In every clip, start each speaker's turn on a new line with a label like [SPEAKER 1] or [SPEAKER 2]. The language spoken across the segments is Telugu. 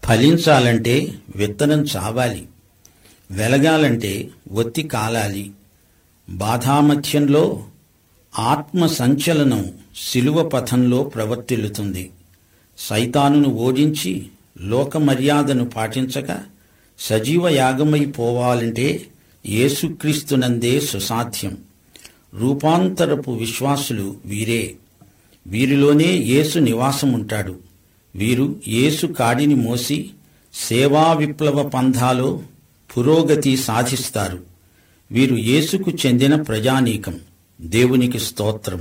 [SPEAKER 1] ఫలించాలంటే విత్తనం చావాలి వెలగాలంటే ఒత్తి కాలాలి బాధామధ్యంలో ఆత్మ సంచలనం శిలువ పథంలో ప్రవర్తిల్లుతుంది సైతానును ఓడించి లోక మర్యాదను పాటించక సజీవ యాగమై పోవాలంటే యేసుక్రీస్తునందే సుసాధ్యం రూపాంతరపు విశ్వాసులు వీరే వీరిలోనే యేసు నివాసముంటాడు వీరు యేసు కాడిని మోసి సేవా విప్లవ పంథాలో పురోగతి సాధిస్తారు వీరు యేసుకు చెందిన ప్రజానీకం దేవునికి స్తోత్రం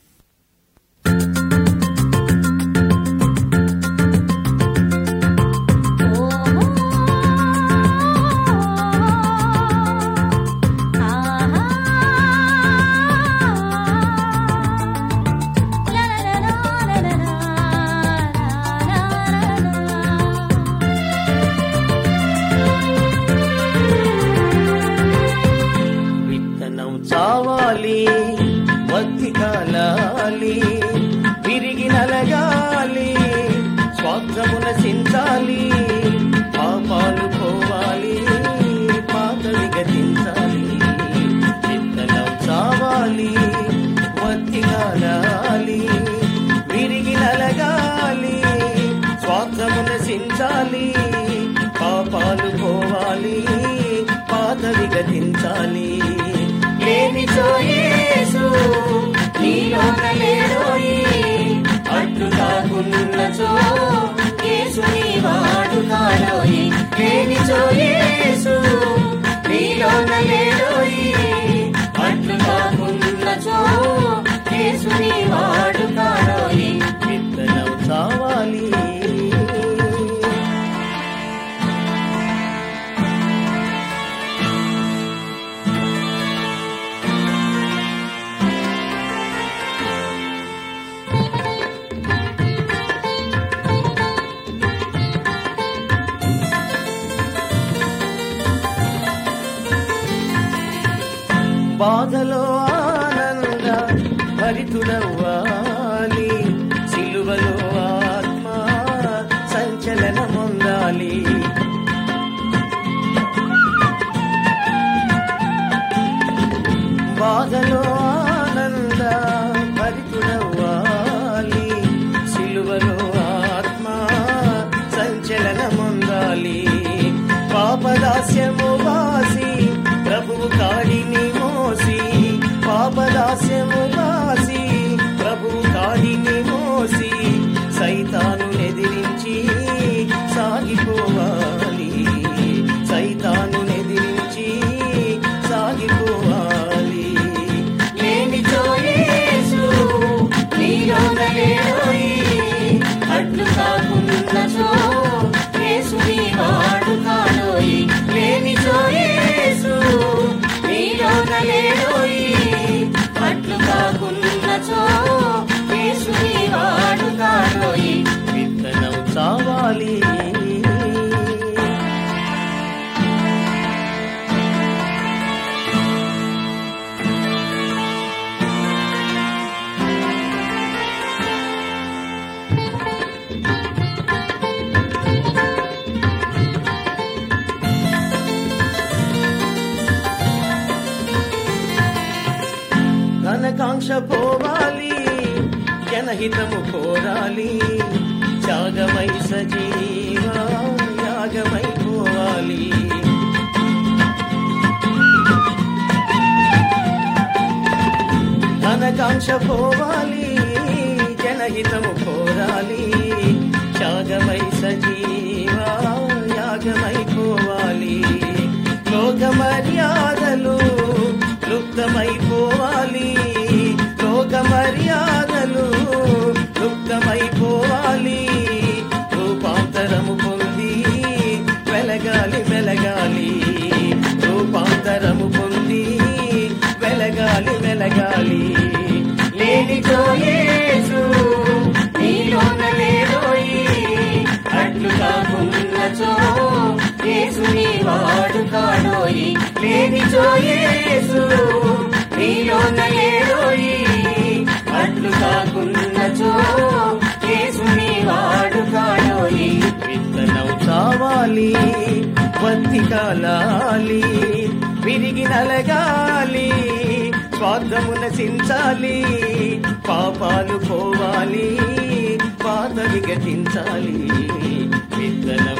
[SPEAKER 2] విత్తనం చావాలి మత్తి కాలాలి విరిగి నలగాలి స్వార్థమున సించాలి పాపాలు పోవాలి పాత విగతించాలి విత్తనం చావాలి మత్తి కాలాలి విరిగి నలగాలి స్వార్థమున సించాలి పాపాలు పోవాలి పాత విగతించాలి లేని యేసు నీలోన లేడోయి అడ్డు కాకున్నచో యేసు నీ వాడు కాడోయి లేని యేసు నీలోన లేడోయి అడ్డు కాకున్నచో యేసు నీ వాడు కాడోయి విత్తనం చావాలి బాధలో ఆనంద భరితుడవ్వాలి సిలువలో ఆత్మ సంచలనమొందాలి బాధలో ఆనంద భరితుడవ్వాలి సిలువలో ఆత్మ సంచలనమొందాలి పాపదాస్యము వాసి ప్రభువు కాడిని మోసి పాపదాస్యము వాసి ప్రభువు కాడిని మోసి సైతాను ఎదిరించి సాగిపోవాలి సైతాను ఎదిరించి సాగిపోవాలి లేని యేసు నీలోన లేడోయి అడ్డు కాకున్నచో యేసు నీ వాడు కాడోయి లేని యేసు నీలోన లేడోయి అడ్డు కాకున్నచో యేసు నీ వాడు కాడోయి విత్తనం చావాలి ఘనకాంక్ష పోవాలి జనహితము కోరాలి త్యాగమై సజీవ యాగమై పోవాలి ఘనకాంక్ష పోవాలి జనహితము కోరాలి త్యాగమై సజీవ యాగమై పోవాలి లోక మర్యాదలు లుప్తమైపోవాలి లోక మర్యాదలు లుప్తమైపోవాలి రూపాంతరము పొంది వెలగాలి వెలగాలి రూపాంతరము పొంది వెలగాలి వెలగాలి లేని యేసు నీలోన లేడోయి అడ్లు కాకున్నచో యేసు నీ వాడు కాడోయి లేని యేసు నీలోన లేడోయి అడ్లు కాకున్నచో యేసు నీ వాడు కాడోయి విత్తనం చా కాలాలి వత్తి కాలాలి విరిగి నలగాలి స్వార్థము నశించాలి పాపాలు పోవాలి పాత విఘటించాలి విత్తన